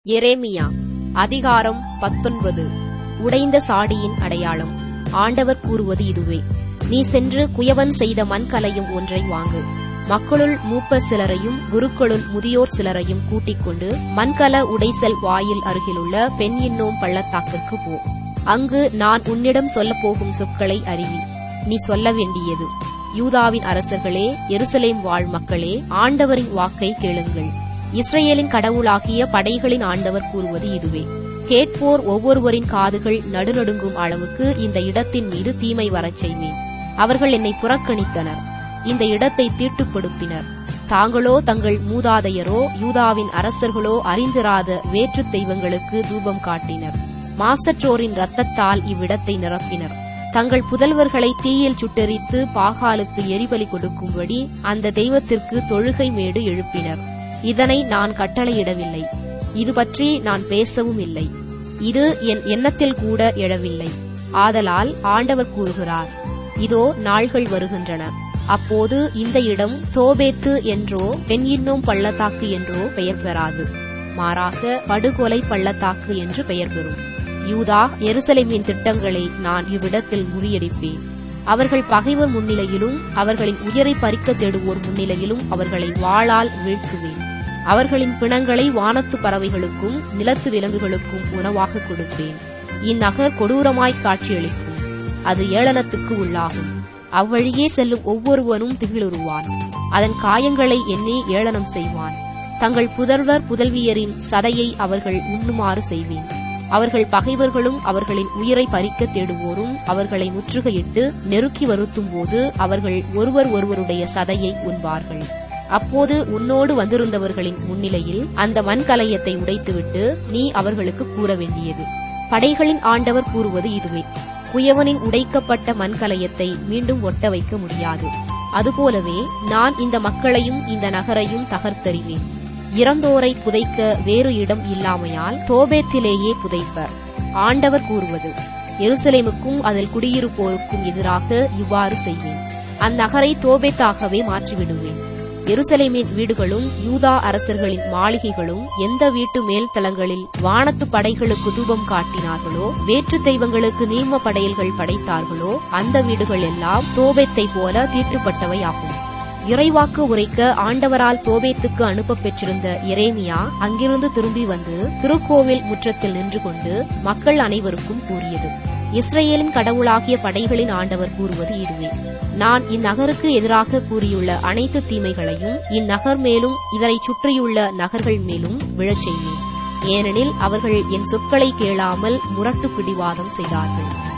எரேமியா அதிகாரம் பத்தொன்பது உடைந்த சாடியின் அடையாளம் ஆண்டவர் கூறுவது இதுவே நீ சென்று குயவன் செய்த மண்கலையும் ஒன்றை வாங்கு மக்களுள் மூப்பர் சிலரையும் குருக்களுள் முதியோர் சிலரையும் கூட்டிக் கொண்டு மண்கல உடைசல் வாயில் அருகிலுள்ள பெண் இன்னோம் பள்ளத்தாக்கிற்கு போ அங்கு நான் உன்னிடம் சொல்லப் போகும் சொற்களை அறிவி நீ சொல்ல வேண்டியது யூதாவின் அரசர்களே எருசலேம் வாழ் மக்களே ஆண்டவரின் வாக்கை கேளுங்கள் இஸ்ரேலின் கடவுளாகிய படைகளின் ஆண்டவர் கூறுவது இதுவே கேட்போர் ஒவ்வொருவரின் காதுகள் நடுநடுங்கும் அளவுக்கு இந்த இடத்தின் மீது தீமை வரச் செய்வேன் அவர்கள் என்னை புறக்கணித்தனர் இந்த இடத்தை தீட்டுப்படுத்தினர் தாங்களோ தங்கள் மூதாதையரோ யூதாவின் அரசர்களோ அறிந்திராத வேற்றுத் தெய்வங்களுக்கு தூபம் காட்டினர் மாசற்றோரின் இரத்தத்தால் இவ்விடத்தை நிரப்பினர் தங்கள் புதல்வர்களை தீயில் சுட்டெரித்து பாகாலுக்கு எரிபலி கொடுக்கும்படி அந்த தெய்வத்திற்கு தொழுகை மேடு எழுப்பினர் இதனை நான் கட்டளையிடவில்லை இது பற்றி நான் பேசவும் இல்லை இது என் எண்ணத்தில் கூட எழவில்லை ஆதலால் ஆண்டவர் கூறுகிறார் இதோ நாள்கள் வருகின்றன அப்போது இந்த இடம் தோபேத்து என்றோ பெண் இன்னும் பள்ளத்தாக்கு என்றோ பெயர் பெறாது மாறாக படுகொலை பள்ளத்தாக்கு என்று பெயர் பெறும் யூதா எருசலேமின் திட்டங்களை நான் இவ்விடத்தில் முறியடிப்பேன் அவர்கள் பகைவர் முன்னிலையிலும் அவர்களின் உயிரை பறிக்க தேடுவோர் முன்னிலையிலும் அவர்களை வாளால் வீழ்த்துவேன் அவர்களின் பிணங்களை வானத்து பறவைகளுக்கும் நிலத்து விலங்குகளுக்கும் உணவாக கொடுப்பேன் இந்நகர் கொடூரமாய் காட்சியளிக்கும் அது ஏளனத்துக்கு உள்ளாகும் அவ்வழியே செல்லும் ஒவ்வொருவனும் திகிலுருவான் அதன் காயங்களை எண்ணி ஏளனம் செய்வான் தங்கள் புதல்வர் புதல்வியரின் சதையை அவர்கள் உண்ணுமாறு செய்வேன் அவர்கள் பகைவர்களும் அவர்களின் உயிரை பறிக்க தேடுவோரும் அவர்களை முற்றுகையிட்டு நெருக்கி வருத்தும் போது அவர்கள் ஒருவர் ஒருவருடைய சதையை உண்பார்கள் அப்போது உன்னோடு வந்திருந்தவர்களின் முன்னிலையில் அந்த மண்கலயத்தை உடைத்துவிட்டு நீ அவர்களுக்கு கூற வேண்டியது படைகளின் ஆண்டவர் கூறுவது இதுவே குயவனின் உடைக்கப்பட்ட மண்கலயத்தை மீண்டும் ஒட்ட வைக்க முடியாது அதுபோலவே நான் இந்த மக்களையும் இந்த நகரையும் தகர்த்தறிவேன் இறந்தோரை புதைக்க வேறு இடம் இல்லாமையால் தோபேத்திலேயே புதைப்பர் ஆண்டவர் கூறுவது எருசலேமுக்கும் அதில் குடியிருப்போருக்கும் எதிராக இவ்வாறு செய்வேன் அந்நகரை தோபேத்தாகவே மாற்றிவிடுவேன் எருசலேமின் வீடுகளும் யூதா அரசர்களின் மாளிகைகளும் எந்த வீட்டு மேல் தளங்களில் வானத்து படைகளுக்கு தூபம் காட்டினார்களோ வேற்று தெய்வங்களுக்கு நீம படையல்கள் படைத்தார்களோ அந்த வீடுகள் எல்லாம் தோபேத்தை போல தீட்டுப்பட்டவை ஆகும் இறைவாக்கு உரைக்க ஆண்டவரால் தோபேத்துக்கு அனுப்ப பெற்றிருந்த எரேமியா அங்கிருந்து திரும்பி வந்து திருக்கோவில் முற்றத்தில் நின்று கொண்டு மக்கள் அனைவருக்கும் கூறியது இஸ்ரேலின் கடவுளாகிய படைகளின் ஆண்டவர் கூறுவது இதுவே நான் இந்நகருக்கு எதிராக கூறியுள்ள அனைத்து தீமைகளையும் இந்நகர் மேலும் இதனை சுற்றியுள்ள நகர்கள் மேலும் விழச் செய்வேன் ஏனெனில் அவர்கள் என் சொற்களை கேளாமல் முரட்டு பிடிவாதம் செய்தார்கள்